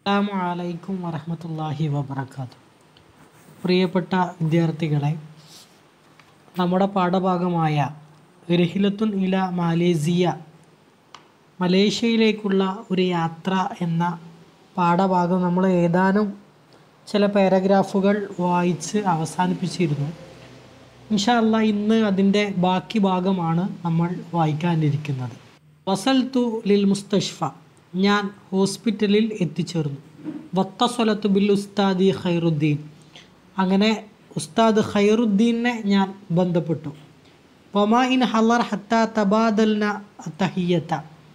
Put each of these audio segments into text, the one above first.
അസ്സാം വലൈക്കും വറഹമത്തല്ലാഹി വബർക്കാത്തു പ്രിയപ്പെട്ട വിദ്യാർത്ഥികളെ നമ്മുടെ പാഠഭാഗമായ രഹിലത്തുൻ ഇല മാലേസിയ മലേഷ്യയിലേക്കുള്ള ഒരു യാത്ര എന്ന പാഠഭാഗം നമ്മൾ ഏതാനും ചില പാരഗ്രാഫുകൾ വായിച്ച് അവസാനിപ്പിച്ചിരുന്നു ഇൻഷാ അല്ലാ ഇന്ന് അതിൻ്റെ ബാക്കി ഭാഗമാണ് നമ്മൾ വായിക്കാനിരിക്കുന്നത് വസൽത്തു ലിൽ മുസ്തഷ്ഫ ഞാൻ ഹോസ്പിറ്റലിൽ എത്തിച്ചേർന്നു വത്തസ്വലത്തു ബിൽ ഉസ്താദി ഖൈറുദ്ദീൻ അങ്ങനെ ഉസ്താദ് ഖൈറുദ്ദീനെ ഞാൻ ബന്ധപ്പെട്ടു വമാ ഇൻ ഹലർ ഹത്ത തബാദൽന തഹിയത്ത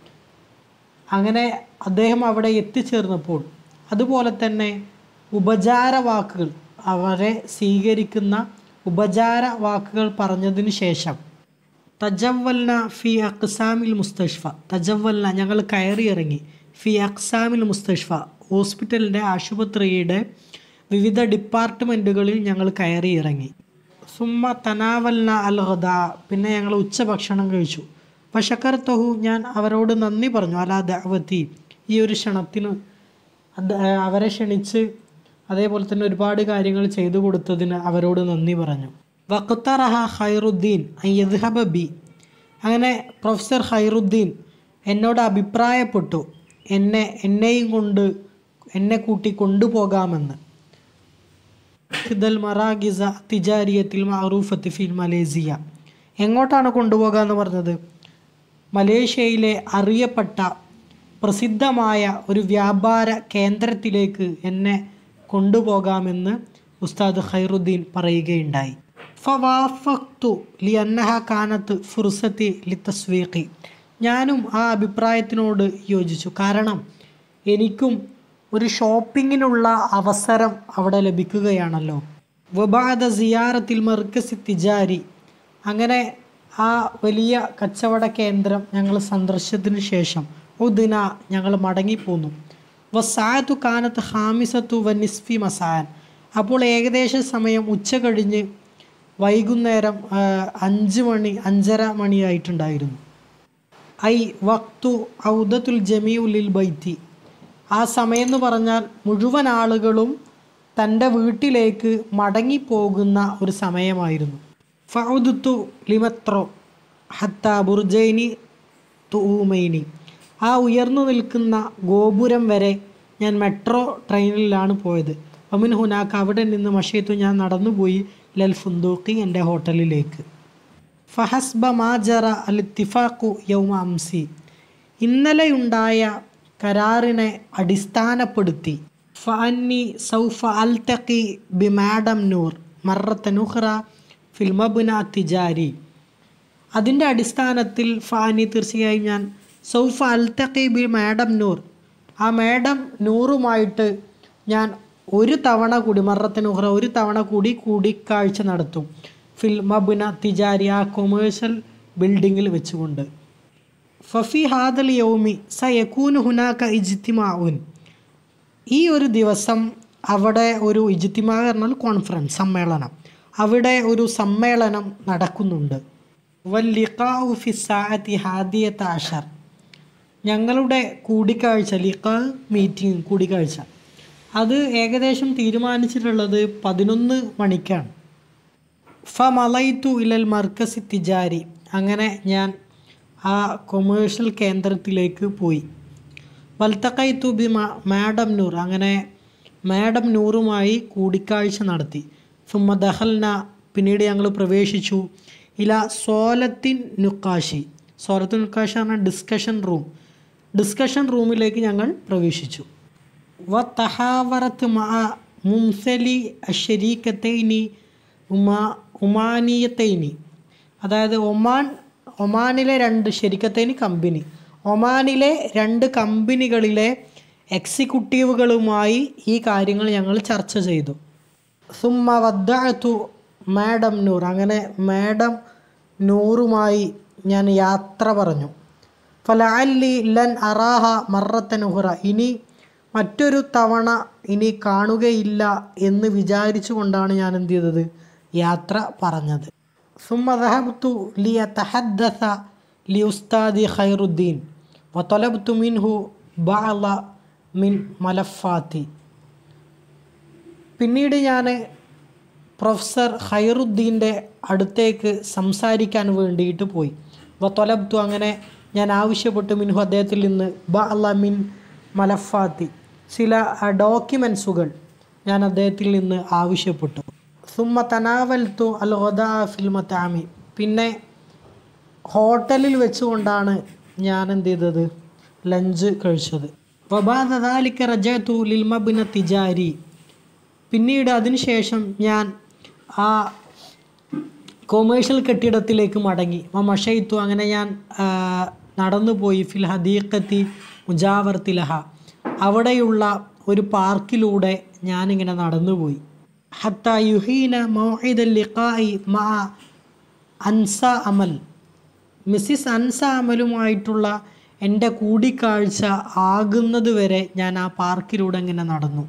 അങ്ങനെ അദ്ദേഹം അവിടെ എത്തിച്ചേർന്നപ്പോൾ അതുപോലെ തന്നെ ഉപചാര വാക്കുകൾ അവരെ സ്വീകരിക്കുന്ന ഉപചാര വാക്കുകൾ പറഞ്ഞതിന് ശേഷം തജവൽന ഫി അക്സാമിൽ മുസ്തഷ്ഫ തജവൽന ഞങ്ങൾ കയറി ഇറങ്ങി ഫി അക്സാമിൽ മുസ്തഷ്ഫ ഹോസ്പിറ്റലിൻ്റെ ആശുപത്രിയുടെ വിവിധ ഡിപ്പാർട്ട്മെൻറ്റുകളിൽ ഞങ്ങൾ കയറി ഇറങ്ങി സുമ്മ തനാവൽന അൽ ഹദ പിന്നെ ഞങ്ങൾ ഉച്ചഭക്ഷണം കഴിച്ചു പശക്കർത്തഹു ഞാൻ അവരോട് നന്ദി പറഞ്ഞു അലാ ദഅവത്തി ഈ ഒരു ക്ഷണത്തിന് അത് അവരെ ക്ഷണിച്ച് അതേപോലെ തന്നെ ഒരുപാട് കാര്യങ്ങൾ ചെയ്തു കൊടുത്തതിന് അവരോട് നന്ദി പറഞ്ഞു വഖത്തറഹ ഖൈറുദ്ദീൻ യദ്ഹബ ബി അങ്ങനെ പ്രൊഫസർ ഖൈറുദ്ദീൻ എന്നോട് അഭിപ്രായപ്പെട്ടു എന്നെ എന്നെയും കൊണ്ട് എന്നെ കൂട്ടി കൊണ്ടുപോകാമെന്ന് ഹിദൽ മറാഗിസ തിജാരിയത്തിൽ മഅറൂഫത്ത് ഫിൽ മലേസിയ എങ്ങോട്ടാണ് കൊണ്ടുപോകാമെന്ന് പറഞ്ഞത് മലേഷ്യയിലെ അറിയപ്പെട്ട പ്രസിദ്ധമായ ഒരു വ്യാപാര കേന്ദ്രത്തിലേക്ക് എന്നെ കൊണ്ടുപോകാമെന്ന് ഉസ്താദ് ഖൈറുദ്ദീൻ പറയുകയുണ്ടായി ഫവാഫക്തു ലി അന്നഹ കാനത്ത് ഫുർസത്തി ലി തസ്വീഖി ഞാനും ആ അഭിപ്രായത്തിനോട് യോജിച്ചു കാരണം എനിക്കും ഒരു ഷോപ്പിങ്ങിനുള്ള അവസരം അവിടെ ലഭിക്കുകയാണല്ലോ വബാദ സിയാറത്തിൽ മർക്കസി തിജാരി അങ്ങനെ ആ വലിയ കച്ചവട കേന്ദ്രം ഞങ്ങൾ സന്ദർശിച്ചതിന് ശേഷം ഉദിന ഞങ്ങൾ മടങ്ങിപ്പോന്നു വസായത്തു കാനത്ത് ഹാമിസത്തു വനിസ്ഫി മസാൻ അപ്പോൾ ഏകദേശ സമയം ഉച്ച കഴിഞ്ഞ് വൈകുന്നേരം ആ, അഞ്ച് മണി അഞ്ചര മണിയായിട്ടുണ്ടായിരുന്നു ഐ വക്തു ഔദത്തുൽ ജമീഉലിൽ ബൈത്തി ആ സമയം എന്ന് പറഞ്ഞാൽ മുഴുവൻ ആളുകളും തൻ്റെ വീട്ടിലേക്ക് മടങ്ങിപ്പോകുന്ന ഒരു സമയമായിരുന്നു ഫൗദുത്തു ലിമത്രോ ഹത്ത ബുർജൈനി തൂമൈനി ആ ഉയർന്നു നിൽക്കുന്ന ഗോപുരം വരെ ഞാൻ മെട്രോ ട്രെയിനിലാണ് പോയത് അമിൻ ഹുനാക്ക് അവിടെ നിന്ന് മഷയത്തു ഞാൻ നടന്നുപോയി ലൽ ഫുന്തൂക്കി എൻ്റെ ഹോട്ടലിലേക്ക് ഫഹസ്ബ മാജറ അൽ ഇത്തിഫാഖു യൗമ അംസി ഇന്നലെയുണ്ടായ കരാറിനെ അടിസ്ഥാനപ്പെടുത്തി ഫഅന്നി സൗഫ അൽതഖി ബി മാഡം നൂർ മറത്തനുഹ്റ ഫിൽമബുന തിജാരി അതിൻ്റെ അടിസ്ഥാനത്തിൽ ഫാനി തീർച്ചയായും ഞാൻ സൗഫ അൽതഖി ബി മാഡം നൂർ ആ മാഡം നൂറുമായിട്ട് ഞാൻ ഒരു തവണ കൂടി മറത്തനുഹ്റ ഒരു തവണ കൂടി കൂടിക്കാഴ്ച നടത്തും ഫിൽ മബുന തിജാരി ആ കൊമേഴ്ഷ്യൽ ബിൽഡിങ്ങിൽ വെച്ചുകൊണ്ട് ഫഫി ഹാദൽ യൗമി സയക്കൂന് ഹുനാക്ക ഇജ്തിമാഉൻ ഈ ഒരു ദിവസം അവിടെ ഒരു ഇജ്തിമാ പറഞ്ഞാൽ കോൺഫറൻസ് സമ്മേളനം അവിടെ ഒരു സമ്മേളനം നടക്കുന്നുണ്ട് വല്ലിഖാഉ ഫി സാഅത്തി ഹാദിയത്ത അഷർ ഞങ്ങളുടെ കൂടിക്കാഴ്ച ലിഖ മീറ്റിംഗ് കൂടിക്കാഴ്ച അത് ഏകദേശം തീരുമാനിച്ചിട്ടുള്ളത് പതിനൊന്ന് മണിക്കാണ് ഫമലൈത്തു ഇലൽ മർക്കസി തിജാരി അങ്ങനെ ഞാൻ ആ കൊമേഴ്ഷ്യൽ കേന്ദ്രത്തിലേക്ക് പോയി വൽത്തക്കൈത്തു ബി മാ- മാഡം നൂർ അങ്ങനെ മാഡം നൂറുമായി കൂടിക്കാഴ്ച നടത്തി സുമ ദഹൽന പിന്നീട് ഞങ്ങൾ പ്രവേശിച്ചു ഇല സോലത്തിൻ നുക്കാശി സോലത്തിൻ നുക്കാശി പറഞ്ഞാൽ ഡിസ്കഷൻ റൂം ഡിസ്കഷൻ റൂമിലേക്ക് ഞങ്ങൾ പ്രവേശിച്ചു വ തഹാവറത്ത് മാ മുംസലി അഷരീക്കത്തൈനി ഉമാ ഉമാനിയത്തൈനി അതായത് ഒമാൻ ഒമാനിലെ രണ്ട് ശരിക്കത്തൈനി കമ്പനി ഒമാനിലെ രണ്ട് കമ്പനികളിലെ എക്സിക്യൂട്ടീവുകളുമായി ഈ കാര്യങ്ങൾ ഞങ്ങൾ ചർച്ച ചെയ്തു സുമ്മ വദ്ദഅത്തു മാഡം നൂർ അങ്ങനെ മാഡം നൂറുമായി ഞാൻ യാത്ര പറഞ്ഞു ഫലഅല്ലി ലൻ അറാഹ മറത്തനുഹുറ ഇനി മറ്റൊരു തവണ ഇനി കാണുകയില്ല എന്ന് വിചാരിച്ചു കൊണ്ടാണ് ഞാൻ എന്ത് ചെയ്തത് യാത്ര പറഞ്ഞത് സുമ്മ ദഹബ്തു ലിയ തഹദ്ദസ ലി ഉസ്താദി ഖൈറുദ്ദീൻ വതൊലബ്തു മിൻഹു ബഅള മിൻ മലഫാത്തി പിന്നീട് ഞാൻ പ്രൊഫസർ ഖൈറുദ്ദീൻ്റെ അടുത്തേക്ക് സംസാരിക്കാൻ വേണ്ടിയിട്ട് പോയി അപ്പോൾ തൊലബ്തു അങ്ങനെ ഞാൻ ആവശ്യപ്പെട്ടു മിൻഹു അദ്ദേഹത്തിൽ നിന്ന് ബ അല്ല മിൻ മലഫാത്തി ചില ഡോക്യുമെൻസുകൾ ഞാൻ അദ്ദേഹത്തിൽ നിന്ന് ആവശ്യപ്പെട്ടു സുമ്മ തനാവൽത്തു അൽ ഒദാ ഫിൽമത്താമി പിന്നെ ഹോട്ടലിൽ വെച്ചുകൊണ്ടാണ് ഞാൻ എന്ത് ചെയ്തത് ലഞ്ച് കഴിച്ചത് വബാദാലിക്ക റജത്തു ലിൽമബിന തിജാരി പിന്നീട് അതിനുശേഷം ഞാൻ ആ കൊമേഴ്ഷ്യൽ കെട്ടിടത്തിലേക്ക് മടങ്ങി മഷയിത്തു അങ്ങനെ ഞാൻ ആ, നടന്നുപോയി ഫിൽ ഹദീഖത്തി മുജാവർത്തിലഹ അവിടെയുള്ള ഒരു പാർക്കിലൂടെ ഞാനിങ്ങനെ നടന്നുപോയി ഹത്ത യുഹീന മൗഹിദൽ ലിഖായി മാ അൻസ അമൽ മിസ്സിസ് അൻസ അമലുമായിട്ടുള്ള എൻ്റെ കൂടിക്കാഴ്ച ആകുന്നത് വരെ ഞാൻ ആ പാർക്കിലൂടെ ഇങ്ങനെ നടന്നു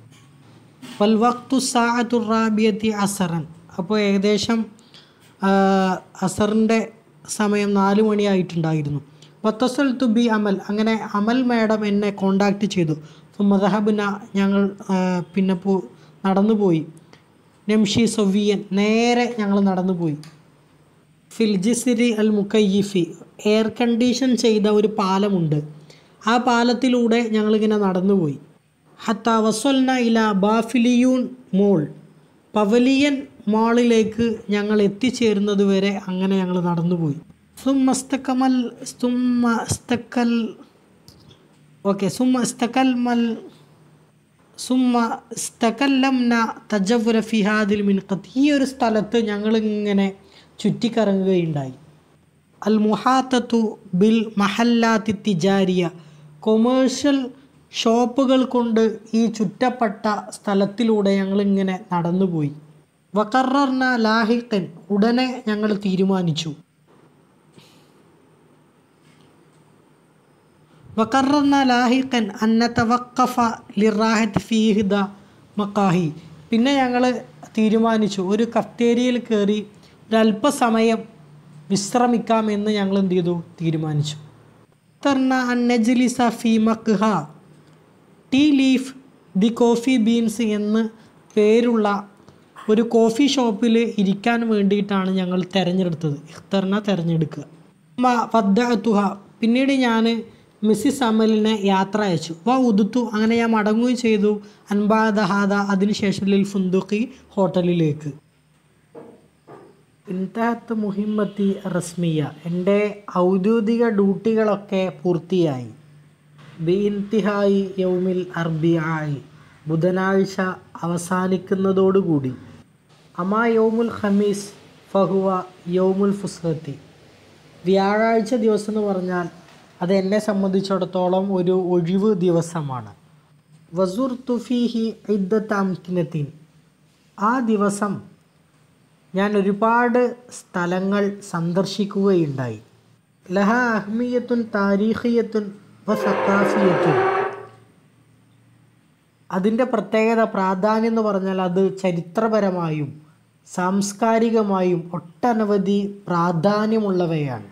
വൽ വക്തു സാഅത്തു റാബിയത്തി അസറൻ അപ്പോൾ ഏകദേശം ആ, അസറിൻ്റെ സമയം നാല് മണിയായിട്ടുണ്ടായിരുന്നു വത്തസൽ തു ബി അമൽ അങ്ങനെ അമൽ മാഡം എന്നെ കോണ്ടാക്ട് ചെയ്തു മദഹബിന ഞങ്ങൾ ആ, പിന്നെ പോ നടന്നുപോയി നംഷി സൊവിയൻ നേരെ ഞങ്ങൾ നടന്നുപോയി ഫിൽജിസിരി അൽ മുക്കയ്യിഫി എയർ കണ്ടീഷൻ ചെയ്ത ഒരു പാലമുണ്ട് ആ പാലത്തിലൂടെ ഞങ്ങളിങ്ങനെ നടന്നുപോയി ഹത്ത വസൊൽന ഇല ബാഫിലിയൂൺ മോൾ പവലിയൻ മാളിലേക്ക് ഞങ്ങൾ എത്തിച്ചേരുന്നത് വരെ അങ്ങനെ ഞങ്ങൾ നടന്നുപോയി സുമസ്തക്കമൽ സുമസ്തക്കൽ ഓക്കെ സുമസ്തക്കൽ മൽ സുമ്മ സ്തകല്ലംന തജവുര ഫിഹാദിൽ മിൻഖത്ത് ഈ ഒരു സ്ഥലത്ത് ഞങ്ങളിങ്ങനെ ചുറ്റിക്കറങ്ങുകയുണ്ടായി അൽ മുഹാത്തത്തു ബിൽ മഹല്ലാത്തി തിജാരിയ കൊമേഴ്ഷ്യൽ ഷോപ്പുകൾ കൊണ്ട് ഈ ചുറ്റപ്പെട്ട സ്ഥലത്തിലൂടെ ഞങ്ങളിങ്ങനെ നടന്നുപോയി വക്കറർന ലാഹിക്കൻ ഉടനെ ഞങ്ങൾ തീരുമാനിച്ചു വക്കറർന ലാഹിക്കൻ അന്ന തവക്കഫ ലിറാഹത്ത് ഫീഹിദ മക്കാഹി പിന്നെ ഞങ്ങൾ തീരുമാനിച്ചു ഒരു കഫ്തേരിയയിൽ കയറി ഒരല്പസമയം വിശ്രമിക്കാമെന്ന് ഞങ്ങൾ എന്ത് ചെയ്തു തീരുമാനിച്ചു തർണ അന്നജലിസ ഫി മക്ഹ tea leaf the coffee beans എന്ന് പേരുള്ള ഒരു കോഫി ഷോപ്പിൽ ഇരിക്കാൻ വേണ്ടിയിട്ടാണ് ഞങ്ങൾ തിരഞ്ഞെടുത്തത് ഇഖ്തറിനെ തിരഞ്ഞെടുക്കുക മ വദ്ദഅത്തുഹ പിന്നീട് ഞാൻ മിസ്സിസ് അമലിനെ യാത്ര അയച്ചു വ ഉതുത്തു അങ്ങനെ ഞാൻ മടങ്ങുകയും ചെയ്തു അൻബാദഹാദ അതിനുശേഷം ലിൽ ഫുന്ദുഖി ഹോട്ടലിലേക്ക് ഇൻതഹത്ത് മുഹിമ്മത്തി റസ്മിയ എൻ്റെ ഔദ്യോഗിക ഡ്യൂട്ടികളൊക്കെ പൂർത്തിയായി ബി ഇൻതിഹായി യൗമിൽ അർബിയായി ബുധനാഴ്ച അവസാനിക്കുന്നതോടുകൂടി അമാ യൗമുൽ ഖമീസ് ഫഹുവ യൗമുൽ ഫുസ്ഹത്തി വ്യാഴാഴ്ച ദിവസം എന്ന് പറഞ്ഞാൽ അത് എന്നെ സംബന്ധിച്ചിടത്തോളം ഒരു ഒഴിവ് ദിവസമാണ് വസൂർ തുഫീഹി ഇദ്ദത്ത് അംകിനത്തിൻ ആ ദിവസം ഞാൻ ഒരുപാട് സ്ഥലങ്ങൾ സന്ദർശിക്കുകയുണ്ടായി ലഹ അഹ്മിയത്തുൻ താരീഖിയത്തുൻ വ സക്കാഫിയത്തുൻ അതിൻ്റെ പ്രത്യേകത പ്രാധാന്യം എന്ന് പറഞ്ഞാൽ അത് ചരിത്രപരമായും സാംസ്കാരികമായും ഒട്ടനവധി പ്രാധാന്യമുള്ളവയാണ്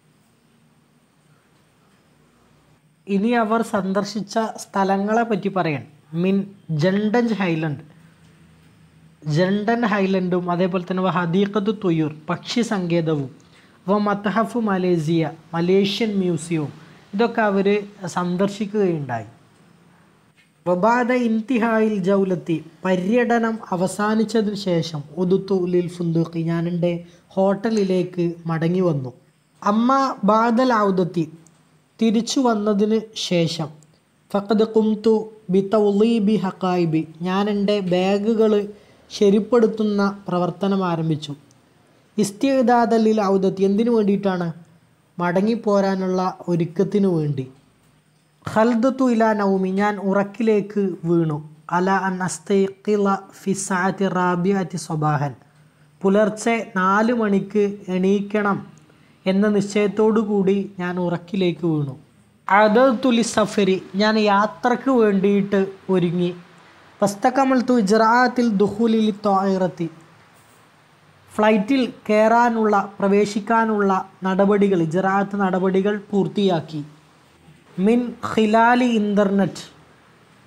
ഇനി അവർ സന്ദർശിച്ച സ്ഥലങ്ങളെ പറ്റി പറയാൻ മിൻ ജണ്ടൻജ് ഹൈലൻഡ് ജണ്ടൻ ഹൈലൻഡും അതേപോലെ തന്നെ വ ഹദീഖത്ത് തുയൂർ പക്ഷി സങ്കേതവും വ മത്തഹഫ് മലേസിയ മലേഷ്യൻ മ്യൂസിയവും ഇതൊക്കെ അവർ സന്ദർശിക്കുകയുണ്ടായി വബാദ ഇന്തിഹായിൽ ജൗലത്തി പര്യടനം അവസാനിച്ചതിന് ശേഷം ഉദുത്തു ലിൽ ഫുന്ദുഖി ഞാൻ എൻ്റെ ഹോട്ടലിലേക്ക് മടങ്ങി വന്നു അമ്മ ബാദൽ ഔദത്തി തിരിച്ചു വന്നതിന് ശേഷം ഫഖദ് കുംതു ബി തൗലീബി ഹക്കായിബി ഞാൻ എൻ്റെ ബാഗുകൾ ശരിപ്പെടുത്തുന്ന പ്രവർത്തനം ആരംഭിച്ചു ഇസ്തിദാദലിൽ ഔദത്തി എന്തിനു വേണ്ടിയിട്ടാണ് മടങ്ങിപ്പോരാനുള്ള ഒരുക്കത്തിനു വേണ്ടി ഖൽദത്തു ഇല നൗമി ഞാൻ ഉറക്കിലേക്ക് വീണു അല അൻ അസ്തൈഖില ഫി സാഅത്തി റാബിയത്തി സ്വബാഹൻ പുലർച്ചെ നാല് മണിക്ക് എണീക്കണം എന്ന നിശ്ചയത്തോടു കൂടി ഞാൻ ഉറക്കിലേക്ക് വീണു അദത്തുലി സഫരി ഞാൻ യാത്രക്ക് വേണ്ടിയിട്ട് ഒരുങ്ങി വസ്തകമൽ തു ഇജ്റാത്തിൽ ദുഹുലിലി തോയിറത്തി ഫ്ലൈറ്റിൽ കയറാനുള്ള പ്രവേശിക്കാനുള്ള നടപടികൾ ഇജറാത്ത് നടപടികൾ പൂർത്തിയാക്കി മിൻ ഖിലാലി ഇൻ്റർനെറ്റ്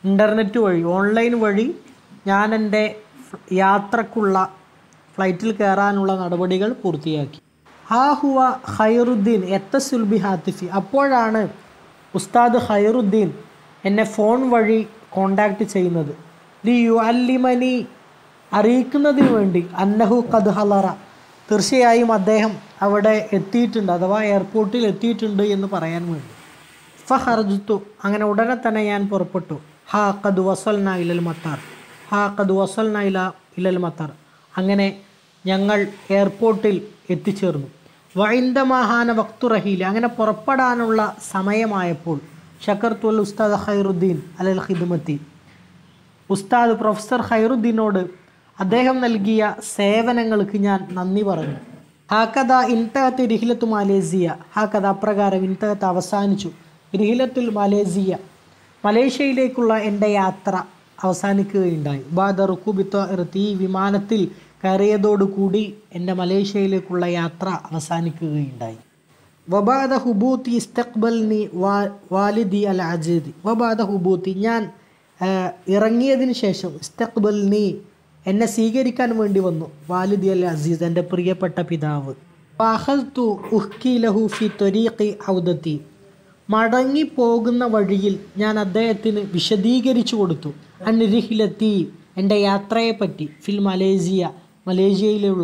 ഇൻ്റർനെറ്റ് വഴി ഓൺലൈൻ വഴി ഞാൻ എൻ്റെ യാത്രക്കുള്ള ഫ്ലൈറ്റിൽ കയറാനുള്ള നടപടികൾ പൂർത്തിയാക്കി ഹാ ഹുവ ഖൈറുദ്ദീൻ എത്തസുൽ ബി ഹാത്തിഫി അപ്പോഴാണ് ഉസ്താദ് ഖൈറുദ്ദീൻ എന്നെ ഫോൺ വഴി കോണ്ടാക്ട് ചെയ്യുന്നത് ലി യു അല്ലിമനി അറിയിക്കുന്നതിന് വേണ്ടി അന്നഹു കദ് ഹലറ തീർച്ചയായും അദ്ദേഹം അവിടെ എത്തിയിട്ടുണ്ട് അഥവാ എയർപോർട്ടിൽ എത്തിയിട്ടുണ്ട് എന്ന് പറയാൻ വേണ്ടി ഫഹർജുത്തു അങ്ങനെ ഉടനെ തന്നെ ഞാൻ പുറപ്പെട്ടു ഹാ കദ് വസൽന ഇലൽ മത്താർ ഹാ കദ് വസൽന ഇല ഇലൽ മത്താർ അങ്ങനെ ഞങ്ങൾ എയർപോർട്ടിൽ എത്തിച്ചേർന്നു വൈന്ദമാഹാന വക്തു റഹീൽ അങ്ങനെ പുറപ്പെടാനുള്ള സമയമായപ്പോൾ ഷക്കർത്തുൽ ഉസ്താദ് ഖൈറുദ്ദീൻ അലൽ ഖിദ്മത്തി ഉസ്താദ് പ്രൊഫസർ ഖൈറുദ്ദീനോട് അദ്ദേഹം നൽകിയ സേവനങ്ങൾക്ക് ഞാൻ നന്ദി പറഞ്ഞു ഹാക്കഥ ഇൻതഹത്ത് റിഹിലത്ത് മലേസിയ ഹാക്കഥ അപ്രകാരം ഇൻതഹത്ത് അവസാനിച്ചു റിഹിലത്തുൽ മലേസിയ മലേഷ്യയിലേക്കുള്ള എൻ്റെ യാത്ര അവസാനിക്കുകയുണ്ടായി ബാദ റുക്കുബിത്ത് ഈ വിമാനത്തിൽ കയറിയതോടുകൂടി എൻ്റെ മലേഷ്യയിലേക്കുള്ള യാത്ര അവസാനിക്കുകയുണ്ടായി വബാദ ഹുബൂത്തി ഇസ്തഖ്ബൽനി വാ വാലിദി അൽ അജീദി വബാദ ഹുബൂത്തി ഞാൻ ആ, ഇറങ്ങിയതിന് ശേഷം ഇസ്തഖ്ബൽനി എന്നെ സ്വീകരിക്കാൻ വേണ്ടി വന്നു വാലിദി അൽ അസീസ് എൻ്റെ പ്രിയപ്പെട്ട പിതാവ് ഫഅഖൽതു ഉഹ്കി ലഹു ഫി ത്വരീഖി ഔദത്തി മടങ്ങി പോകുന്ന വഴിയിൽ ഞാൻ അദ്ദേഹത്തിന് വിശദീകരിച്ചു കൊടുത്തു അൻരിഹിലെത്തി എൻ്റെ യാത്രയെപ്പറ്റി ഫിൽ മലേസിയ മലേഷ്യയിലുള്ള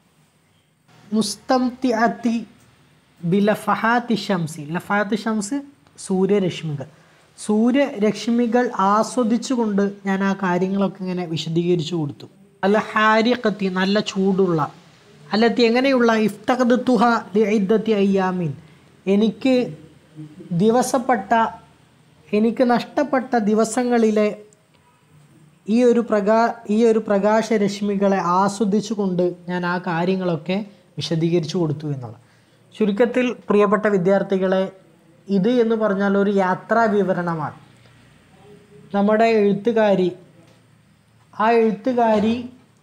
മുസ്തംതിഅത്തി ബിലഫഹാത്തി ഷംസി ലഫഹാത്തി ഷംസ് സൂര്യരശ്മികൾ സൂര്യരശ്മികൾ ആസ്വദിച്ചുകൊണ്ട് ഞാൻ ആ കാര്യങ്ങളൊക്കെ ഇങ്ങനെ വിശദീകരിച്ചു കൊടുത്തു അല്ല ഹാരിഖത്തി നല്ല ചൂടുള്ള അല്ലത്തി എങ്ങനെയുള്ള ഇഫ്തഖദ് തുഹ ലിഇദ്ദത്തി അയ്യാമിൻ എനിക്ക് ദിവസപ്പെട്ട എനിക്ക് നഷ്ടപ്പെട്ട ദിവസങ്ങളിലെ ഈ ഒരു പ്രകാ ഈ ഒരു പ്രകാശരശ്മികളെ ആസ്വദിച്ചുകൊണ്ട് ഞാൻ ആ കാര്യങ്ങളൊക്കെ വിശദീകരിച്ചു കൊടുത്തു എന്നുള്ള ചുരുക്കത്തിൽ പ്രിയപ്പെട്ട വിദ്യാർത്ഥികളെ ഇത് എന്ന് പറഞ്ഞാൽ ഒരു യാത്രാ വിവരണമാണ് നമ്മുടെ എഴുത്തുകാരി ആ എഴുത്തുകാരി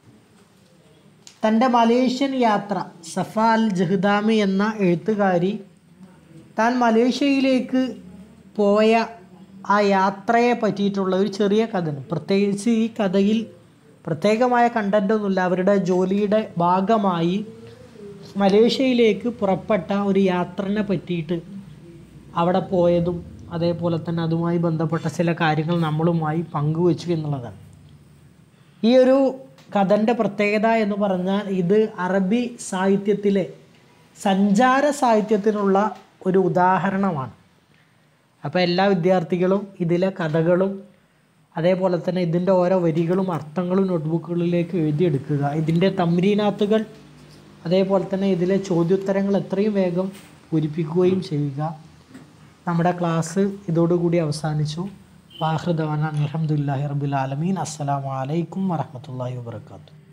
തൻ്റെ മലേഷ്യൻ യാത്ര സഫ അൽ ജഹ്ദാമി എന്ന എഴുത്തുകാരി താൻ മലേഷ്യയിലേക്ക് പോയ ആ യാത്രയെ പറ്റിയിട്ടുള്ള ഒരു ചെറിയ കഥയാണ് പ്രത്യേകിച്ച് ഈ കഥയിൽ പ്രത്യേകമായ കണ്ടൻ്റൊന്നുമില്ല അവരുടെ ജോലിയുടെ ഭാഗമായി മലേഷ്യയിലേക്ക് പുറപ്പെട്ട ഒരു യാത്രനെ പറ്റിയിട്ട് അവിടെ പോയതും അതേപോലെ തന്നെ അതുമായി ബന്ധപ്പെട്ട ചില കാര്യങ്ങൾ നമ്മളുമായി പങ്കുവച്ചു എന്നുള്ളതാണ് ഈ ഒരു കഥൻ്റെ പ്രത്യേകത എന്ന് പറഞ്ഞാൽ ഇത് അറബി സാഹിത്യത്തിലെ സഞ്ചാര സാഹിത്യത്തിനുള്ള ഒരു ഉദാഹരണമാണ് അപ്പോൾ എല്ലാ വിദ്യാർത്ഥികളും ഇതിലെ കഥകളും അതേപോലെ തന്നെ ഇതിൻ്റെ ഓരോ വരികളും അർത്ഥങ്ങളും നോട്ട്ബുക്കുകളിലേക്ക് എഴുതിയെടുക്കുക ഇതിൻ്റെ തമ്രീനാത്തുകൾ അതേപോലെ തന്നെ ഇതിലെ ചോദ്യോത്തരങ്ങൾ എത്രയും വേഗം പൂരിപ്പിക്കുകയും ചെയ്യുക നമ്മുടെ ക്ലാസ് ഇതോടുകൂടി അവസാനിച്ചു വാഹൃദവാൻ അലഹമുല്ലാഹി റബുൽ ആലമീൻ അസ്സലാമു അലൈക്കും വറഹമത്തല്ലാഹി വാബർക്കാത്തു